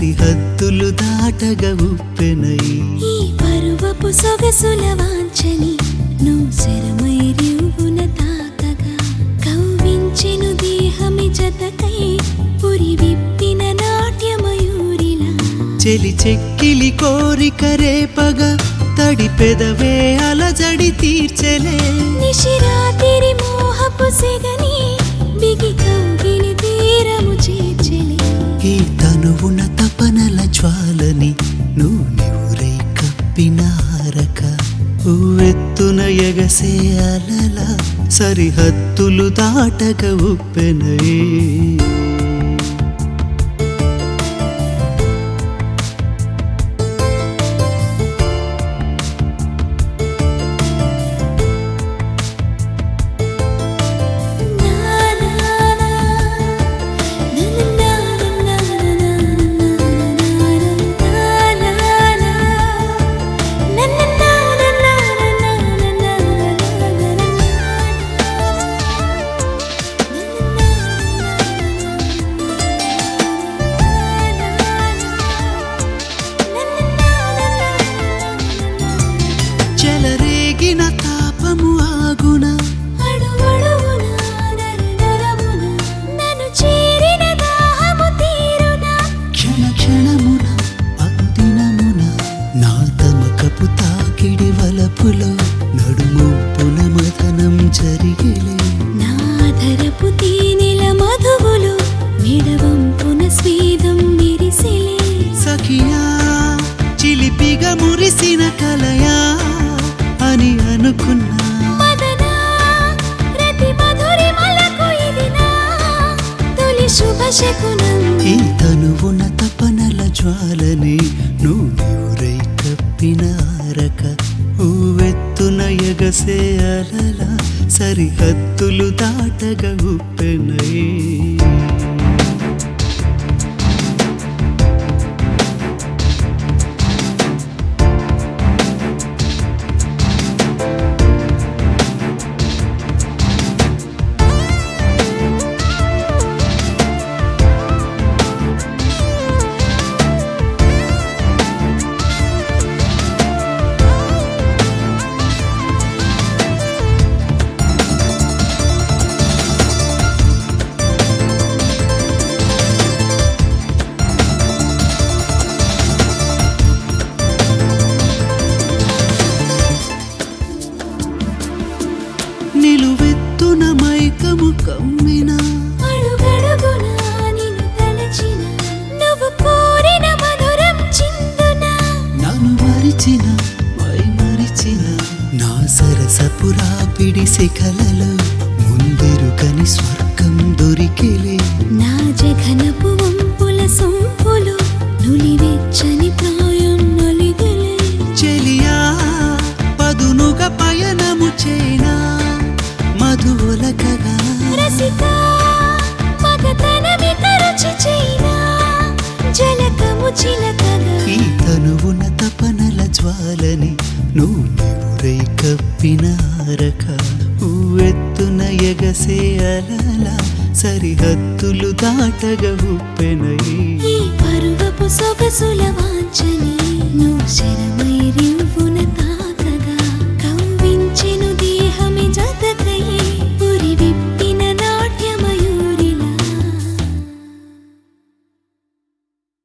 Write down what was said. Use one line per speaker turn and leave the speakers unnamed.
సరిహద్దులు దాటగా ఉప్పెనై
ఈ పరువపు సొగసుల వాంఛని నువ్వు శరమై రివ్వున తాకగా కవ్వించెను దేహమి జతకై పురి విప్పిన నాట్యమయూరిలా
చెలి చెక్కిలి కోరిక రేపగా తడి పెదవే అలజడి తీర్చెలే
నిశిరాతిరి మోహపు సెగని బిగి కౌగిలి తీరము చేర్చెలి
ఈ తనువున తపనల జ్వాలని నువ్వు నివురై కప్పిన హారక ఉవ్వెత్తున ఎగసే అలల సరిహద్దులు దాటక ఉప్పెనై చెలరేగిన తాపము ఆగున
నన్ను చేరిన దాహము తీరునా
క్షణ క్షణమున అనుదినమున నా తమకపు తాకిడి వలపులో నడుమొప్పున మదనం జరిగిలే
నాధరపు తేనెల మధువులు మిడవంపున స్వేదం మెరిసెలే
సఖియా చిలిపిగా మురిసిన కలయా అని అనుకున్నా
మదనా రతి మధురిమలకు ఇది నా తొలి శుభ శకునం
ఈ తనువున తపనల జ్వాలని నువ్వు నివురై కప్పిన ఆరక ఊవెత్తున ఎగసే అలల సరిహద్దులు దాటగా ఉప్పెనై నిలువెత్తున మైకము కమ్మిన
అడుగడుగునా నిన్ను తలచిన నువ్వు కోరిన మధురం చిందునా
నన్ను మరిచిన మై మరిచిన నా సరసపురా పిడి శిఖలలో ముందెరుకని స్వర్గం దొరికిలే
నా జఘనపు వంపుల సొంపులు నులివెచ్చని ప్రాయం నలిగలే
చెలియా పదునుగా పయనము చేనా మధువులకగా
రసిక మగతనమి తరచి చైనా జలకము చిలకగా
ఈ తనువున తపనల జ్వాలని నువ్వు నివురై కప్పిన ఆరక ఊవెత్తున ఎగసే అలల సరిహద్దులు దాటగా ఉప్పెనై
ఈ పరువపు సొగసుల వాంఛని నువ్వు శరమై రివ్వున